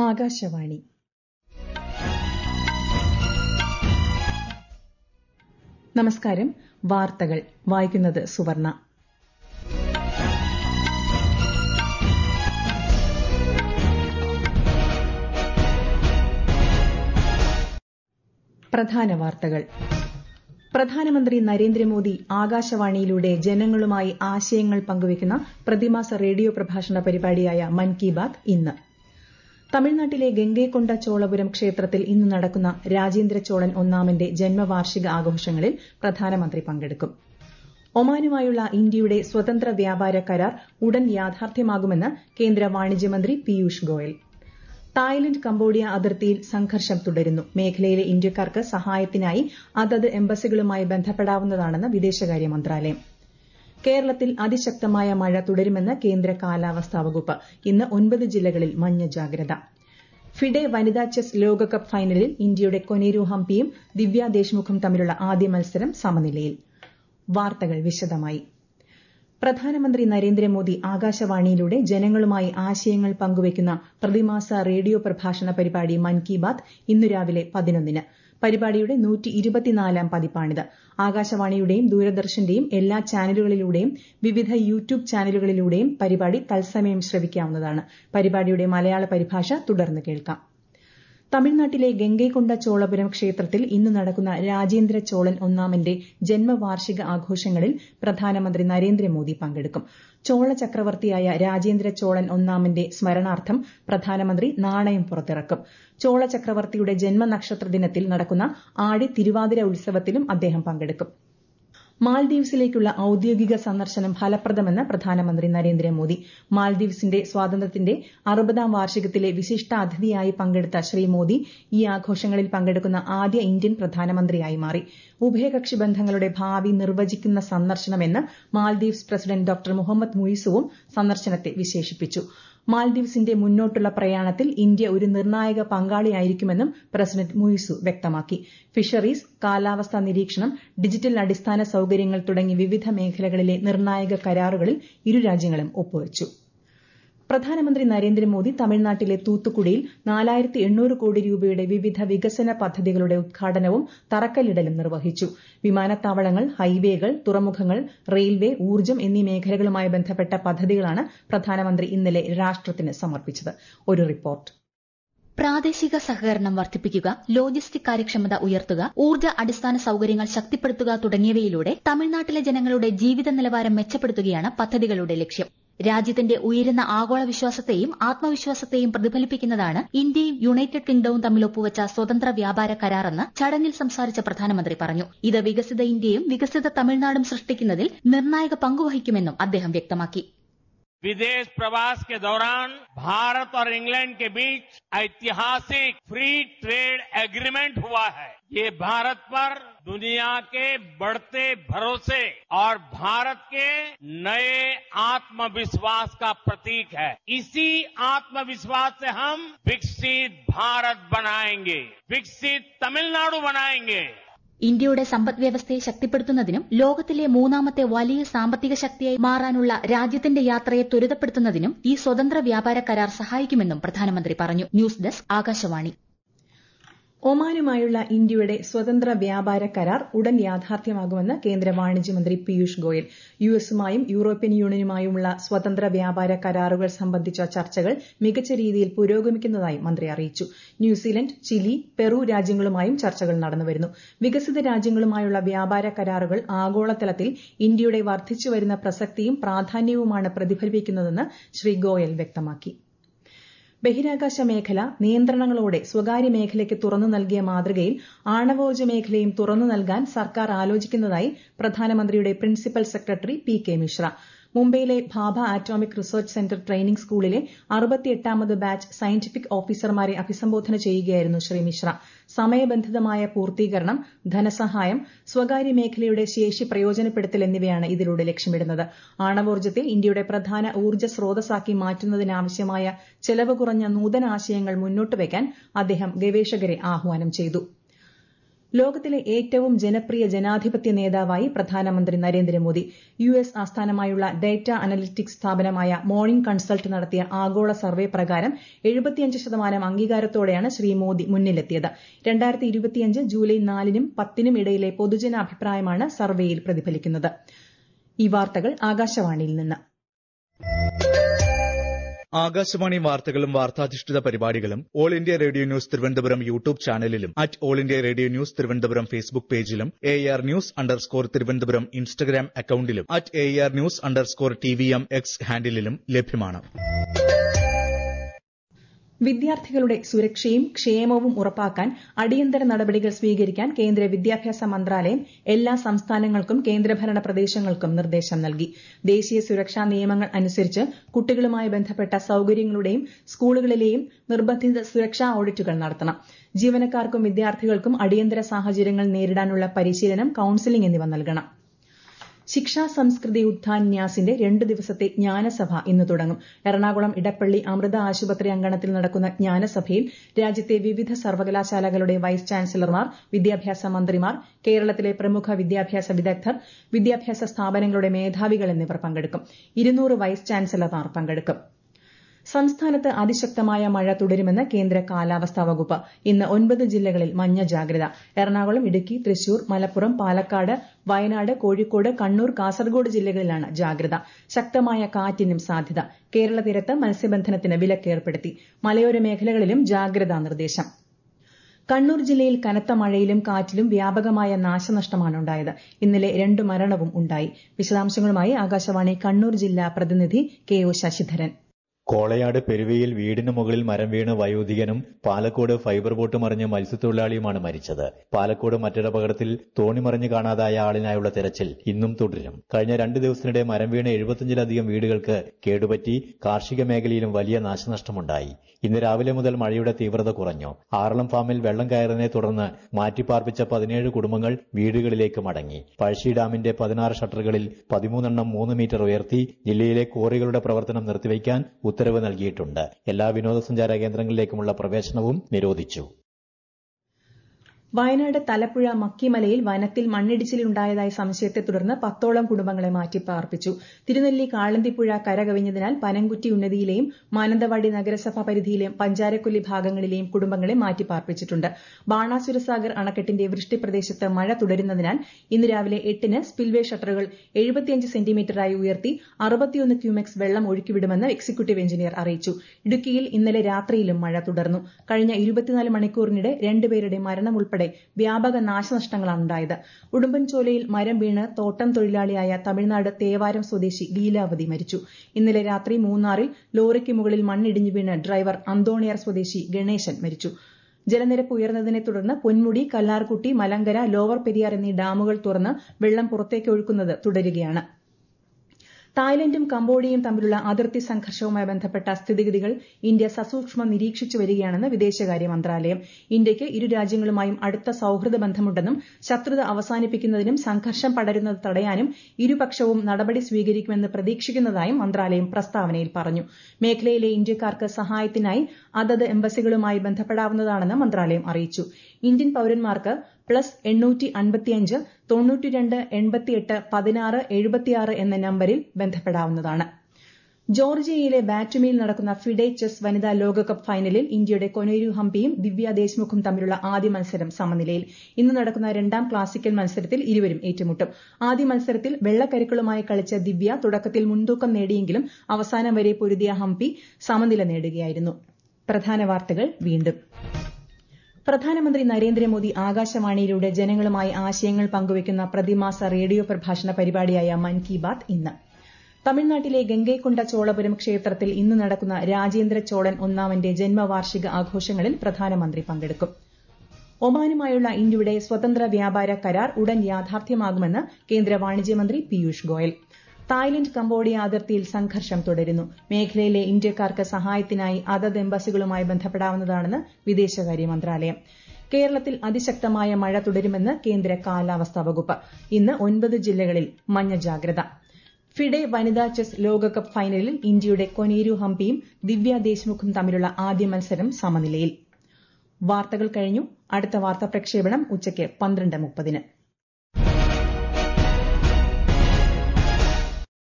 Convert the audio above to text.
ആകാശവാണി നമസ്കാരം വാർത്തകൾ വായിക്കുന്നത് സുവർണ പ്രധാന വാർത്തകൾ പ്രധാനമന്ത്രി നരേന്ദ്രമോദി ആകാശവാണിയിലൂടെ ജനങ്ങളുമായി ആശയങ്ങൾ പങ്കുവയ്ക്കുന്ന പ്രതിമാസ റേഡിയോ പ്രഭാഷണ പരിപാടിയായ മൻ കി ബാത് ഇന്ന് തമിഴ്നാട്ടിലെ ഗംഗൈകൊണ്ട ചോളപുരം ക്ഷേത്രത്തിൽ ഇന്ന് നടക്കുന്ന രാജേന്ദ്ര ചോളൻ ഒന്നാമന്റെ ജന്മവാർഷിക ആഘോഷങ്ങളിൽ പ്രധാനമന്ത്രി പങ്കെടുക്കും ഒമാനുമായുള്ള ഇന്ത്യയുടെ സ്വതന്ത്ര വ്യാപാര കരാർ ഉടൻ യാഥാർത്ഥ്യമാകുമെന്ന് കേന്ദ്ര വാണിജ്യമന്ത്രി പീയൂഷ് ഗോയൽ തായ്ലന്റ് കംബോഡിയ അതിർത്തിയിൽ സംഘർഷം തുടരുന്നു മേഖലയിലെ ഇന്ത്യക്കാർക്ക് സഹായത്തിനായി അതത് എംബസികളുമായി ബന്ധപ്പെടാവുന്നതാണെന്ന് വിദേശകാര്യ മന്ത്രാലയം കേരളത്തിൽ അതിശക്തമായ മഴ തുടരുമെന്ന് കേന്ദ്ര കാലാവസ്ഥാ വകുപ്പ് ഇന്ന് ഒൻപത് ജില്ലകളിൽ മഞ്ഞ ജാഗ്രത ഫിഡെ വനിതാ ചെസ് ലോകകപ്പ് ഫൈനലിൽ ഇന്ത്യയുടെ കൊനേരു ഹംപിയും ദിവ്യ ദേശ്മുഖും തമ്മിലുള്ള ആദ്യ മത്സരം സമനിലയിൽ വാർത്തകൾ വിശദമായി പ്രധാനമന്ത്രി നരേന്ദ്രമോദി ആകാശവാണിയിലൂടെ ജനങ്ങളുമായി ആശയങ്ങൾ പങ്കുവയ്ക്കുന്ന പ്രതിമാസ റേഡിയോ പ്രഭാഷണ പരിപാടി മൻ കി ബാത് ഇന്നു രാവിലെ പതിനൊന്നിന് പരിപാടിയുടെ നൂറ്റി ഇരുപത്തിനാലാം പതിപ്പാണിത് ആകാശവാണിയുടെയും ദൂരദർശന്റെയും എല്ലാ ചാനലുകളിലൂടെയും വിവിധ യൂട്യൂബ് ചാനലുകളിലൂടെയും പരിപാടി തത്സമയം ശ്രവിക്കാവുന്നതാണ് പരിപാടിയുടെ മലയാള പരിഭാഷ തുടർന്ന് കേൾക്കാം തമിഴ്നാട്ടിലെ ഗംഗൈകൊണ്ട ചോളപുരം ക്ഷേത്രത്തിൽ ഇന്ന് നടക്കുന്ന രാജേന്ദ്ര ചോളൻ ഒന്നാമന്റെ ജന്മവാർഷിക ആഘോഷങ്ങളിൽ പ്രധാനമന്ത്രി നരേന്ദ്രമോദി പങ്കെടുക്കും ചോള ചക്രവർത്തിയായ രാജേന്ദ്ര ചോളൻ ഒന്നാമന്റെ സ്മരണാർത്ഥം പ്രധാനമന്ത്രി നാണയം പുറത്തിറക്കും ചോള ചക്രവർത്തിയുടെ ജന്മനക്ഷത്ര ദിനത്തിൽ നടക്കുന്ന ആടി തിരുവാതിര ഉത്സവത്തിലും അദ്ദേഹം പങ്കെടുക്കും മാൽദീവ്സിലേക്കുള്ള ഔദ്യോഗിക സന്ദർശനം ഫലപ്രദമെന്ന് പ്രധാനമന്ത്രി നരേന്ദ്രമോദി മാൽദീവ്സിന്റെ സ്വാതന്ത്ര്യത്തിന്റെ അറുപതാം വാർഷികത്തിലെ വിശിഷ്ടാതിഥിയായി പങ്കെടുത്ത ശ്രീ മോദി ഈ ആഘോഷങ്ങളിൽ പങ്കെടുക്കുന്ന ആദ്യ ഇന്ത്യൻ പ്രധാനമന്ത്രിയായി മാറി ഉഭയകക്ഷി ബന്ധങ്ങളുടെ ഭാവി നിർവചിക്കുന്ന സന്ദർശനമെന്ന് മാൽദീവ്സ് പ്രസിഡന്റ് ഡോക്ടർ മുഹമ്മദ് മുയിസുവും സന്ദർശനത്തെ വിശേഷിപ്പിച്ചു മാൽദീവ്സിന്റെ മുന്നോട്ടുള്ള പ്രയാണത്തിൽ ഇന്ത്യ ഒരു നിർണായക പങ്കാളിയായിരിക്കുമെന്നും പ്രസിഡന്റ് മുയിസു വ്യക്തമാക്കി ഫിഷറീസ് കാലാവസ്ഥാ നിരീക്ഷണം ഡിജിറ്റൽ അടിസ്ഥാന സൌകര്യങ്ങൾ തുടങ്ങി വിവിധ മേഖലകളിലെ നിർണായക കരാറുകളിൽ ഇരു രാജ്യങ്ങളും ഒപ്പുവച്ചു പ്രധാനമന്ത്രി നരേന്ദ്രമോദി തമിഴ്നാട്ടിലെ തൂത്തുക്കുടിയിൽ നാലായിരത്തി എണ്ണൂറ് കോടി രൂപയുടെ വിവിധ വികസന പദ്ധതികളുടെ ഉദ്ഘാടനവും തറക്കല്ലിടലും നിർവഹിച്ചു വിമാനത്താവളങ്ങൾ ഹൈവേകൾ തുറമുഖങ്ങൾ റെയിൽവേ ഊർജ്ജം എന്നീ മേഖലകളുമായി ബന്ധപ്പെട്ട പദ്ധതികളാണ് പ്രധാനമന്ത്രി ഇന്നലെ രാഷ്ട്രത്തിന് സമർപ്പിച്ചത് ഒരു റിപ്പോർട്ട് പ്രാദേശിക സഹകരണം വർദ്ധിപ്പിക്കുക ലോജിസ്റ്റിക് കാര്യക്ഷമത ഉയർത്തുക ഊർജ്ജ അടിസ്ഥാന സൌകര്യങ്ങൾ ശക്തിപ്പെടുത്തുക തുടങ്ങിയവയിലൂടെ തമിഴ്നാട്ടിലെ ജനങ്ങളുടെ ജീവിത നിലവാരം മെച്ചപ്പെടുത്തുകയാണ് പദ്ധതികളുടെ ലക്ഷ്യം രാജ്യത്തിന്റെ ഉയരുന്ന ആഗോള വിശ്വാസത്തെയും ആത്മവിശ്വാസത്തെയും പ്രതിഫലിപ്പിക്കുന്നതാണ് ഇന്ത്യയും യുണൈറ്റഡ് കിങ്ഡവും തമ്മിൽ ഒപ്പുവച്ച സ്വതന്ത്ര വ്യാപാര കരാറെന്ന് ചടങ്ങിൽ സംസാരിച്ച പ്രധാനമന്ത്രി പറഞ്ഞു ഇത് വികസിത ഇന്ത്യയും വികസിത തമിഴ്നാടും സൃഷ്ടിക്കുന്നതിൽ നിർണായക പങ്കുവഹിക്കുമെന്നും അദ്ദേഹം വ്യക്തമാക്കി विदेश प्रवास के दौरान भारत और इंग्लैंड के बीच ऐतिहासिक फ्री ट्रेड एग्रीमेंट हुआ है ये भारत पर दुनिया के बढ़ते भरोसे और भारत के नए आत्मविश्वास का प्रतीक है इसी आत्मविश्वास से हम विकसित भारत बनाएंगे विकसित तमिलनाडु बनाएंगे ഇന്ത്യയുടെ സമ്പദ് വ്യവസ്ഥയെ ശക്തിപ്പെടുത്തുന്നതിനും ലോകത്തിലെ മൂന്നാമത്തെ വലിയ സാമ്പത്തിക ശക്തിയായി മാറാനുള്ള രാജ്യത്തിന്റെ യാത്രയെ ത്വരിതപ്പെടുത്തുന്നതിനും ഈ സ്വതന്ത്ര വ്യാപാര കരാർ സഹായിക്കുമെന്നും പ്രധാനമന്ത്രി പറഞ്ഞു ന്യൂസ് ഡെസ്ക് ആകാശവാണി ഒമാനുമായുള്ള ഇന്ത്യയുടെ സ്വതന്ത്ര വ്യാപാര കരാർ ഉടൻ യാഥാർത്ഥ്യമാകുമെന്ന് കേന്ദ്ര വാണിജ്യമന്ത്രി പീയൂഷ് ഗോയൽ യുഎസുമായും യൂറോപ്യൻ യൂണിയനുമായുമുള്ള സ്വതന്ത്ര വ്യാപാര കരാറുകൾ സംബന്ധിച്ച ചർച്ചകൾ മികച്ച രീതിയിൽ പുരോഗമിക്കുന്നതായി മന്ത്രി അറിയിച്ചു ന്യൂസിലൻഡ് ചിലി പെറു രാജ്യങ്ങളുമായും ചർച്ചകൾ നടന്നുവരുന്നു വികസിത രാജ്യങ്ങളുമായുള്ള വ്യാപാര കരാറുകൾ ആഗോളതലത്തിൽ ഇന്ത്യയുടെ വർദ്ധിച്ചുവരുന്ന പ്രസക്തിയും പ്രാധാന്യവുമാണ് പ്രതിഫലിപ്പിക്കുന്നതെന്ന് ശ്രീ ഗോയൽ വ്യക്തമാക്കി ബഹിരാകാശ മേഖല നിയന്ത്രണങ്ങളോടെ സ്വകാര്യ മേഖലയ്ക്ക് തുറന്നു നൽകിയ മാതൃകയിൽ ആണവോർജ്ജ മേഖലയും തുറന്നു നൽകാൻ സർക്കാർ ആലോചിക്കുന്നതായി പ്രധാനമന്ത്രിയുടെ principal secretary P K Mishra മുംബൈയിലെ Bhabha atomic research centre training സ്കൂളിലെ അറുപത്തിയെട്ടാമത് ബാച്ച് സയന്റിഫിക് ഓഫീസർമാരെ അഭിസംബോധന ചെയ്യുകയായിരുന്നു ശ്രീ മിശ്ര സമയബന്ധിതമായ പൂർത്തീകരണം ധനസഹായം സ്വകാര്യ മേഖലയുടെ ശേഷി പ്രയോജനപ്പെടുത്തൽ എന്നിവയാണ് ഇതിലൂടെ ലക്ഷ്യമിടുന്നത് ആണവോർജ്ജത്തെ ഇന്ത്യയുടെ പ്രധാന ഊർജ്ജ സ്രോതസ്സാക്കി മാറ്റുന്നതിനാവശ്യമായ ചെലവ് കുറഞ്ഞ നൂതനാശയങ്ങൾ മുന്നോട്ട് വയ്ക്കാൻ അദ്ദേഹം ഗവേഷകരെ ആഹ്വാനം ചെയ്തു ലോകത്തിലെ ഏറ്റവും ജനപ്രിയ ജനാധിപത്യ നേതാവായി പ്രധാനമന്ത്രി നരേന്ദ്രമോദി യു എസ് ആസ്ഥാനമായുള്ള ഡേറ്റ അനലിറ്റിക്സ് സ്ഥാപനമായ മോർണിംഗ് കൺസൾട്ട് നടത്തിയ ആഗോള സർവേ പ്രകാരം എഴുപത്തിയഞ്ച് ശതമാനം അംഗീകാരത്തോടെയാണ് ശ്രീ മോദി മുന്നിലെത്തിയത് രണ്ടായിരത്തി ഇരുപത്തിയഞ്ച് ജൂലൈ നാലിനും പത്തിനും ഇടയിലെ പൊതുജനാഭിപ്രായമാണ് സർവേയിൽ പ്രതിഫലിക്കുന്നത് ഈ വാർത്തകൾ ആകാശവാണിയിൽ നിന്ന് ആകാശവാണി വാർത്തകളും വാർത്താധിഷ്ഠിത പരിപാടികളും all India radio news Thiruvananthapuram YouTube ചാനലിലും at all India radio news Thiruvananthapuram Facebook പേജിലും A R news underscore Thiruvananthapuram Instagram അക്കൌണ്ടിലും at A R news underscore T V M X ഹാൻഡിലും ലഭ്യമാണ് വിദ്യാർത്ഥികളുടെ സുരക്ഷയും ക്ഷേമവും ഉറപ്പാക്കാൻ അടിയന്തര നടപടികൾ സ്വീകരിക്കാൻ കേന്ദ്ര വിദ്യാഭ്യാസ മന്ത്രാലയം എല്ലാ സംസ്ഥാനങ്ങൾക്കും കേന്ദ്രഭരണ പ്രദേശങ്ങൾക്കും നിർദ്ദേശം നൽകി ദേശീയ സുരക്ഷാ നിയമങ്ങൾ അനുസരിച്ച് കുട്ടികളുമായി ബന്ധപ്പെട്ട സൌകര്യങ്ങളുടെയും സ്കൂളുകളിലെയും നിർബന്ധിത സുരക്ഷാ ഓഡിറ്റുകൾ നടത്തണം ജീവനക്കാർക്കും വിദ്യാർത്ഥികൾക്കും അടിയന്തര സാഹചര്യങ്ങൾ നേരിടാനുള്ള പരിശീലനം കൌൺസിലിംഗ് എന്നിവ നൽകണം ശിക്ഷാ സംസ്കൃതി ഉത്ഥാൻ ന്യാസിന്റെ രണ്ട് ദിവസത്തെ ജ്ഞാനസഭ ഇന്ന് തുടങ്ങും എറണാകുളം ഇടപ്പള്ളി അമൃത ആശുപത്രി അങ്കണത്തിൽ നടക്കുന്ന ജ്ഞാനസഭയിൽ രാജ്യത്തെ വിവിധ സർവകലാശാലകളുടെ വൈസ് ചാൻസലർമാർ വിദ്യാഭ്യാസ മന്ത്രിമാർ കേരളത്തിലെ പ്രമുഖ വിദ്യാഭ്യാസ വിദഗ്ധർ വിദ്യാഭ്യാസ സ്ഥാപനങ്ങളുടെ മേധാവികൾ എന്നിവർ പങ്കെടുക്കും ഇരുന്നൂറ് വൈസ് ചാൻസലർമാർ പങ്കെടുക്കും സംസ്ഥാനത്ത് അതിശക്തമായ മഴ തുടരുമെന്ന് കേന്ദ്ര കാലാവസ്ഥാ വകുപ്പ് ഇന്ന് ഒൻപത് ജില്ലകളിൽ മഞ്ഞ ജാഗ്രത എറണാകുളം ഇടുക്കി തൃശൂർ മലപ്പുറം പാലക്കാട് വയനാട് കോഴിക്കോട് കണ്ണൂർ കാസർഗോഡ് ജില്ലകളിലാണ് ജാഗ്രത ശക്തമായ കാറ്റിനും സാധ്യത കേരള തീരത്ത് മത്സ്യബന്ധനത്തിന് വിലക്കേർപ്പെടുത്തി മലയോര മേഖലകളിലും ജാഗ്രതാ നിർദ്ദേശം കണ്ണൂർ ജില്ലയിൽ കനത്ത മഴയിലും കാറ്റിലും വ്യാപകമായ നാശനഷ്ടമാണ് ഉണ്ടായത് ഇന്നലെ രണ്ട് മരണവും ഉണ്ടായി വിശദാംശങ്ങളുമായി ആകാശവാണി കണ്ണൂർ ജില്ലാ പ്രതിനിധി കെ ഒ ശശിധരൻ കോളയാട് പെരുവയിൽ വീടിന് മുകളിൽ മരം വീണ് വയോധികനും പാലക്കോട് ഫൈബർ ബോട്ട് മറിഞ്ഞ് മത്സ്യത്തൊഴിലാളിയുമാണ് മരിച്ചത് പാലക്കോട് മറ്റൊരപകടത്തിൽ തോണി മറിഞ്ഞ് കാണാതായ ആളിനായുള്ള തെരച്ചിൽ ഇന്നും തുടരും കഴിഞ്ഞ രണ്ട് ദിവസത്തിനിടെ മരം വീണ് എഴുപത്തിയഞ്ചിലധികം വീടുകൾക്ക് കേടുപറ്റി കാർഷിക മേഖലയിലും വലിയ നാശനഷ്ടമുണ്ടായി ഇന്ന് രാവിലെ മുതൽ മഴയുടെ തീവ്രത കുറഞ്ഞു ആറളം ഫാമിൽ വെള്ളം കയറിയതിനെ തുടർന്ന് മാറ്റിപ്പാർപ്പിച്ച പതിനേഴ് കുടുംബങ്ങൾ വീടുകളിലേക്ക് മടങ്ങി പഴശ്ശി ഡാമിന്റെ പതിനാറ് ഷട്ടറുകളിൽ പതിമൂന്നെണ്ണം മൂന്ന് മീറ്റർ ഉയർത്തി ജില്ലയിലെ കോറികളുടെ പ്രവർത്തനം നിർത്തിവയ്ക്കാൻ ഉത്തരവ് നൽകിയിട്ടുണ്ട് എല്ലാ വിനോദസഞ്ചാര കേന്ദ്രങ്ങളിലേക്കുമുള്ള പ്രവേശനവും നിരോധിച്ചു വയനാട് തലപ്പുഴ മക്കിമലയിൽ വനത്തിൽ മണ്ണിടിച്ചിലുണ്ടായതായി സംശയത്തെ തുടർന്ന് പത്തോളം കുടുംബങ്ങളെ മാറ്റിപ്പാർപ്പിച്ചു തിരുനെല്ലി കാളന്തിപ്പുഴ കരകവിഞ്ഞതിനാൽ പനംകുറ്റി ഉന്നതിയിലെയും മാനന്തവാടി നഗരസഭാ പരിധിയിലെയും പഞ്ചാരക്കൊല്ലി ഭാഗങ്ങളിലെയും കുടുംബങ്ങളെ മാറ്റിപ്പാർപ്പിച്ചിട്ടുണ്ട് ബാണാസുരസാഗർ അണക്കെട്ടിന്റെ വൃഷ്ടിപ്രദേശത്ത് മഴ തുടരുന്നതിനാൽ ഇന്ന് രാവിലെ എട്ടിന് സ്പിൽവേ ഷട്ടറുകൾ എഴുപത്തിയഞ്ച് സെന്റിമീറ്ററായി ഉയർത്തി അറുപത്തിയൊന്ന് ക്യൂമെക്സ് വെള്ളം ഒഴുക്കിവിടുമെന്ന് എക്സിക്യൂട്ടീവ് എഞ്ചിനീയർ അറിയിച്ചു ഇടുക്കിയിൽ ഇന്നലെ രാത്രിയിലും മഴ തുടർന്നു കഴിഞ്ഞ ഇരുപത്തിനാല് മണിക്കൂറിനിടെ രണ്ടുപേരുടെ മരണം ഉൾപ്പെടെ വ്യാപക നാശനഷ്ടങ്ങളാണ് ഉണ്ടായത് ഉടുമ്പൻചോലയിൽ മരം വീണ് തോട്ടം തൊഴിലാളിയായ തമിഴ്നാട് തേവാരം സ്വദേശി ലീലാവതി മരിച്ചു ഇന്നലെ രാത്രി മൂന്നാറിൽ ലോറിക്ക് മുകളിൽ മണ്ണിടിഞ്ഞു വീണ് ഡ്രൈവർ അന്തോണിയാർ സ്വദേശി ഗണേശൻ മരിച്ചു ജലനിരപ്പ് ഉയർന്നതിനെ തുടർന്ന് പൊന്മുടി കല്ലാർകുട്ടി മലങ്കര ലോവർ പെരിയാർ എന്നീ ഡാമുകൾ തുറന്ന് വെള്ളം പുറത്തേക്ക് ഒഴുക്കുന്നത് തുടരുകയാണ് തായ്ലൻഡും കംബോഡിയയും തമ്മിലുള്ള അതിർത്തി സംഘർഷവുമായി ബന്ധപ്പെട്ട സ്ഥിതിഗതികൾ ഇന്ത്യ സസൂക്ഷ്മം നിരീക്ഷിച്ചു വരികയാണെന്ന് വിദേശകാര്യ മന്ത്രാലയം ഇന്ത്യയ്ക്ക് ഇരു രാജ്യങ്ങളുമായും അടുത്ത സൌഹൃദ ബന്ധമുണ്ടെന്നും ശത്രുത അവസാനിപ്പിക്കുന്നതിനും സംഘർഷം പടരുന്നത് തടയാനും ഇരുപക്ഷവും നടപടി സ്വീകരിക്കുമെന്ന് പ്രതീക്ഷിക്കുന്നതായും മന്ത്രാലയം പ്രസ്താവനയിൽ പറഞ്ഞു മേഖലയിലെ ഇന്ത്യക്കാർക്ക് സഹായത്തിനായി അതത് എംബസികളുമായി ബന്ധപ്പെടാവുന്നതാണെന്ന് മന്ത്രാലയം അറിയിച്ചു ഇന്ത്യൻ പൌരന്മാർക്ക് പ്ലസ് എണ്ണൂറ്റി അൻപത്തിയഞ്ച് തൊണ്ണൂറ്റിരണ്ട് എൺപത്തിയെട്ട് പതിനാറ് എഴുപത്തിയാറ് എന്ന നമ്പരിൽ ബന്ധപ്പെടാവുന്നതാണ് ജോർജിയയിലെ ബാറ്റുമിയിൽ നടക്കുന്ന ഫിഡെ ചെസ് വനിതാ ലോകകപ്പ് ഫൈനലിൽ ഇന്ത്യയുടെ കൊനേരു ഹംപിയും ദിവ്യ ദേശ്മുഖും തമ്മിലുള്ള ആദ്യ മത്സരം സമനിലയിൽ ഇന്ന് നടക്കുന്ന രണ്ടാം ക്ലാസിക്കൽ മത്സരത്തിൽ ഇരുവരും ഏറ്റുമുട്ടും ആദ്യ മത്സരത്തിൽ വെള്ളക്കരുക്കളുമായി കളിച്ച ദിവ്യ തുടക്കത്തിൽ മുൻതൂക്കം നേടിയെങ്കിലും അവസാനം വരെ പൊരുതിയ ഹംപി സമനില നേടുകയായിരുന്നു പ്രധാന വാർത്തകൾ വീണ്ടും പ്രധാനമന്ത്രി നരേന്ദ്രമോദി ആകാശവാണിയിലൂടെ ജനങ്ങളുമായി ആശയങ്ങൾ പങ്കുവയ്ക്കുന്ന പ്രതിമാസ റേഡിയോ പ്രഭാഷണ പരിപാടിയായ മൻ കി ബാത് ഇന്ന് തമിഴ്നാട്ടിലെ ഗംഗൈക്കൊണ്ട ചോളപുരം ക്ഷേത്രത്തിൽ ഇന്ന് നടക്കുന്ന രാജേന്ദ്ര ചോളൻ ഒന്നാമന്റെ ജന്മവാർഷിക ആഘോഷങ്ങളിൽ പ്രധാനമന്ത്രി പങ്കെടുക്കും ഒമാനുമായുള്ള ഇന്ത്യയുടെ സ്വതന്ത്ര വ്യാപാര കരാർ ഉടൻ യാഥാർത്ഥ്യമാകുമെന്ന് കേന്ദ്ര വാണിജ്യമന്ത്രി പീയൂഷ് ഗോയൽ തായ്ലൻഡ് കംബോഡിയ അതിർത്തിയിൽ സംഘർഷം തുടരുന്നു മേഖലയിലെ ഇന്ത്യക്കാർക്ക് സഹായത്തിനായി അതത് എംബസികളുമായി ബന്ധപ്പെടാവുന്നതാണെന്ന് വിദേശകാര്യ മന്ത്രാലയം കേരളത്തിൽ അതിശക്തമായ മഴ തുടരുമെന്ന് കേന്ദ്ര കാലാവസ്ഥാ വകുപ്പ് ഇന്ന് ഒൻപത് ജില്ലകളിൽ മഞ്ഞ ജാഗ്രത ഫിഡെ വനിതാ ചെസ് ലോകകപ്പ് ഫൈനലിൽ ഇന്ത്യയുടെ കൊനേരു ഹംപിയും ദിവ്യ ദേശ്മുഖും തമ്മിലുള്ള ആദ്യ മത്സരം സമനിലയിൽ വാർത്തകൾ കഴിഞ്ഞു അടുത്ത വാർത്താ പ്രക്ഷേപണം ഉച്ചയ്ക്ക് പന്ത്രണ്ട് മുപ്പതിന്